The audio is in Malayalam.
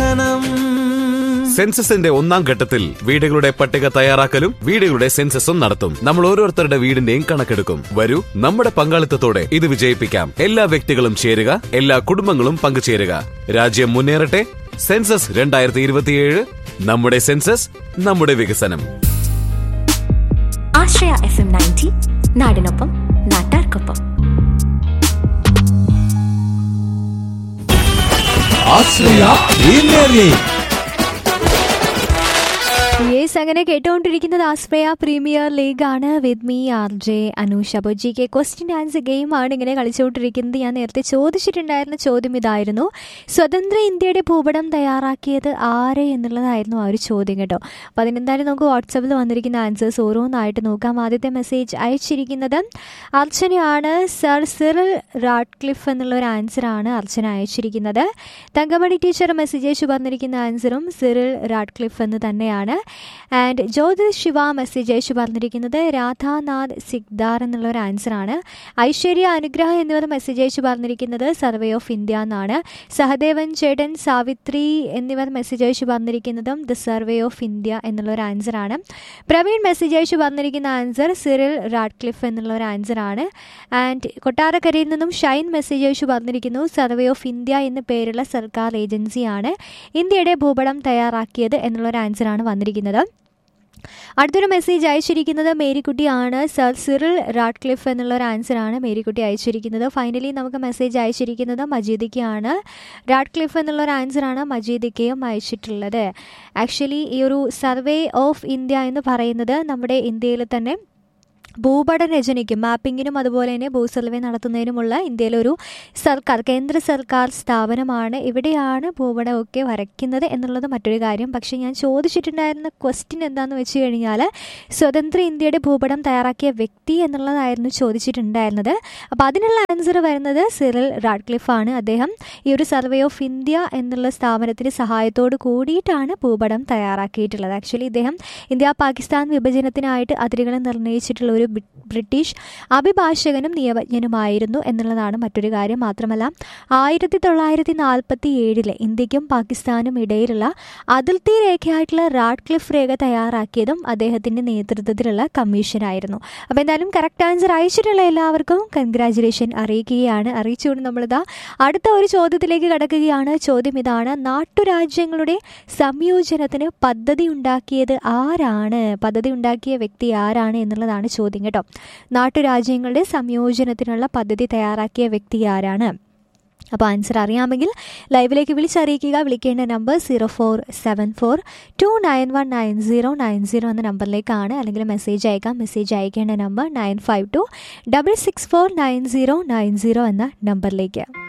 വികസനം സെൻസസിന്റെ ഒന്നാം ഘട്ടത്തിൽ വീടുകളുടെ പട്ടിക തയ്യാറാക്കലും വീടുകളുടെ സെൻസസും നടത്തും നമ്മൾ ഓരോരുത്തരുടെ വീടിന്റെയും കണക്കെടുക്കും വരൂ നമ്മുടെ പങ്കാളിത്തത്തോടെ ഇത് വിജയിപ്പിക്കാം എല്ലാ വ്യക്തികളും ചേരുക എല്ലാ കുടുംബങ്ങളും പങ്കുചേരുക രാജ്യം മുന്നേറട്ടെ സെൻസസ് രണ്ടായിരത്തി ഇരുപത്തിയേഴ് നമ്മുടെ സെൻസസ് നമ്മുടെ വികസനം ആശ്രയ എഫ് എം നയൻറ്റി നാടിനൊപ്പം നാട്ടാർക്കൊപ്പം ആശ്രയ പ്രീമിയർ ലീഗ് യെസ് അങ്ങനെ കേട്ടുകൊണ്ടിരിക്കുന്നത് ആസ്പ്രയ പ്രീമിയർ ലീഗ് ആണ് with me R J Anoosh അപ്പോൾ ജി കെ ക്വസ്റ്റ്യൻ ആൻസർ ഗെയിമാണ് ഇങ്ങനെ കളിച്ചുകൊണ്ടിരിക്കുന്നത് ഞാൻ നേരത്തെ ചോദിച്ചിട്ടുണ്ടായിരുന്ന ചോദ്യം ഇതായിരുന്നു സ്വതന്ത്ര ഇന്ത്യയുടെ ഭൂപടം തയ്യാറാക്കിയത് ആര് എന്നുള്ളതായിരുന്നു ആ ഒരു ചോദ്യം കേട്ടോ അപ്പോൾ അതിനെന്തായാലും നമുക്ക് വാട്സപ്പിൽ വന്നിരിക്കുന്ന ആൻസേഴ്സ് ഓരോന്നായിട്ട് നോക്കാം ആദ്യത്തെ മെസ്സേജ് അയച്ചിരിക്കുന്നത് അർച്ചനയാണ് സർ സിറിൽ റാഡ്ക്ലിഫ് എന്നുള്ള ഒരു ആൻസറാണ് അർച്ചന അയച്ചിരിക്കുന്നത് തങ്കമണി ടീച്ചർ മെസ്സേജ് അയച്ചു പറഞ്ഞിരിക്കുന്ന ആൻസറും സിറിൽ റാഡ്ക്ലിഫ് എന്ന് തന്നെയാണ് ആൻഡ് ജ്യോതിഷ് ശിവ മെസ്സേജ് അയച്ചു പറഞ്ഞിരിക്കുന്നത് രാധാനാഥ് സിഗ്ദാർ എന്നുള്ള ഒരു ആൻസറാണ് ഐശ്വര്യ അനുഗ്രഹ എന്നിവർ മെസ്സേജ് അയച്ചു പറഞ്ഞിരിക്കുന്നത് സർവേ ഓഫ് ഇന്ത്യ എന്നാണ് സഹദേവൻ ചേട്ടൻ സാവിത്രി എന്നിവർ മെസ്സേജ് അയച്ചു പറഞ്ഞിരിക്കുന്നതും ദ സർവേ ഓഫ് ഇന്ത്യ എന്നുള്ള ഒരു ആൻസറാണ് പ്രവീൺ മെസ്സേജ് അയച്ചു പറഞ്ഞിരിക്കുന്ന ആൻസർ സിറിൽ റാഡ്ക്ലിഫ് എന്നുള്ള ഒരു ആൻസറാണ് ആൻഡ് കൊട്ടാരക്കരയിൽ നിന്നും ഷൈൻ മെസ്സേജ് അയച്ചു പറഞ്ഞിരിക്കുന്നു സർവേ ഓഫ് ഇന്ത്യ എന്ന പേരുള്ള സർക്കാർ ഏജൻസിയാണ് ഇന്ത്യയുടെ ഭൂപടം തയ്യാറാക്കിയത് എന്നുള്ള ഒരു ആൻസറാണ് വന്നിരിക്കുന്നത് അടുത്തൊരു മെസ്സേജ് അയച്ചിരിക്കുന്നത് മേരിക്കുട്ടിയാണ് സർ സിറിൽ റാഡ്ക്ലിഫ് എന്നുള്ള ഒരു ആൻസറാണ് മേരിക്കുട്ടി അയച്ചിരിക്കുന്നത് ഫൈനലി നമുക്ക് മെസ്സേജ് അയച്ചിരിക്കുന്നത് മജീദിക്കയാണ് റാഡ്ക്ലിഫ് എന്നുള്ള ഒരു ആൻസറാണ് മജീദിക്കയും അയച്ചിട്ടുള്ളത് ആക്ച്വലി ഈ ഒരു സർവേ ഓഫ് ഇന്ത്യ എന്ന് പറയുന്നത് നമ്മുടെ ഇന്ത്യയിൽ തന്നെ ഭൂപട രചനയ്ക്കും മാപ്പിങ്ങിനും അതുപോലെ തന്നെ ഭൂസർവേ നടത്തുന്നതിനുമുള്ള ഇന്ത്യയിലെ ഒരു സർക്കാർ കേന്ദ്ര സർക്കാർ സ്ഥാപനമാണ് ഇവിടെയാണ് ഭൂപടമൊക്കെ വരയ്ക്കുന്നത് എന്നുള്ളത് മറ്റൊരു കാര്യം പക്ഷേ ഞാൻ ചോദിച്ചിട്ടുണ്ടായിരുന്ന ക്വസ്റ്റ്യൻ എന്താണെന്ന് വെച്ച് കഴിഞ്ഞാൽ സ്വതന്ത്ര ഇന്ത്യയുടെ ഭൂപടം തയ്യാറാക്കിയ വ്യക്തി എന്നുള്ളതായിരുന്നു ചോദിച്ചിട്ടുണ്ടായിരുന്നത് അപ്പോൾ അതിനുള്ള ആൻസർ വരുന്നത് സിറിൽ റാഡ്ക്ലിഫാണ് അദ്ദേഹം ഈ ഒരു സർവേ ഓഫ് ഇന്ത്യ എന്നുള്ള സ്ഥാപനത്തിൻ്റെ സഹായത്തോട് കൂടിയിട്ടാണ് ഭൂപടം തയ്യാറാക്കിയിട്ടുള്ളത് ആക്ച്വലി ഇദ്ദേഹം ഇന്ത്യ പാകിസ്ഥാൻ വിഭജനത്തിനായിട്ട് അതിരുകൾ നിർണ്ണയിച്ചിട്ടുള്ള ഒരു ബി- ബ്രിട്ടീഷ് അഭിഭാഷകനും നിയമജ്ഞനുമായിരുന്നു എന്നുള്ളതാണ് മറ്റൊരു കാര്യം മാത്രമല്ല ആയിരത്തി തൊള്ളായിരത്തി നാൽപ്പത്തി ഏഴിലെ ഇന്ത്യക്കും പാകിസ്ഥാനും ഇടയിലുള്ള അതിർത്തി രേഖയായിട്ടുള്ള റാഡ്ക്ലിഫ് രേഖ തയ്യാറാക്കിയതും അദ്ദേഹത്തിൻ്റെ നേതൃത്വത്തിലുള്ള കമ്മീഷനായിരുന്നു അപ്പോൾ എന്തായാലും കറക്റ്റ് ആൻസർ അയച്ചിട്ടുള്ള എല്ലാവർക്കും കൺഗ്രാചുലേഷൻ അറിയിക്കുകയാണ് അറിയിച്ചുകൊണ്ട് നമ്മളിതാ അടുത്ത ഒരു ചോദ്യത്തിലേക്ക് കടക്കുകയാണ് ചോദ്യം ഇതാണ് നാട്ടുരാജ്യങ്ങളുടെ സംയോജനത്തിന് പദ്ധതി ഉണ്ടാക്കിയത് ആരാണ് പദ്ധതി ഉണ്ടാക്കിയ വ്യക്തി ആരാണ് എന്നുള്ളതാണ് ചോദ്യം കേട്ടോ നാട്ടുരാജ്യങ്ങളുടെ സംയോജനത്തിനുള്ള പദ്ധതി തയ്യാറാക്കിയ വ്യക്തി ആരാണ് അപ്പോൾ ആൻസർ അറിയാമെങ്കിൽ ലൈവിലേക്ക് വിളിച്ചറിയിക്കുക വിളിക്കേണ്ട number zero four seven four two nine one nine zero nine zero എന്ന നമ്പറിലേക്കാണ് അല്ലെങ്കിൽ മെസ്സേജ് അയക്കാം മെസ്സേജ് അയക്കേണ്ട number nine five two double six four nine zero nine zero എന്ന നമ്പറിലേക്ക്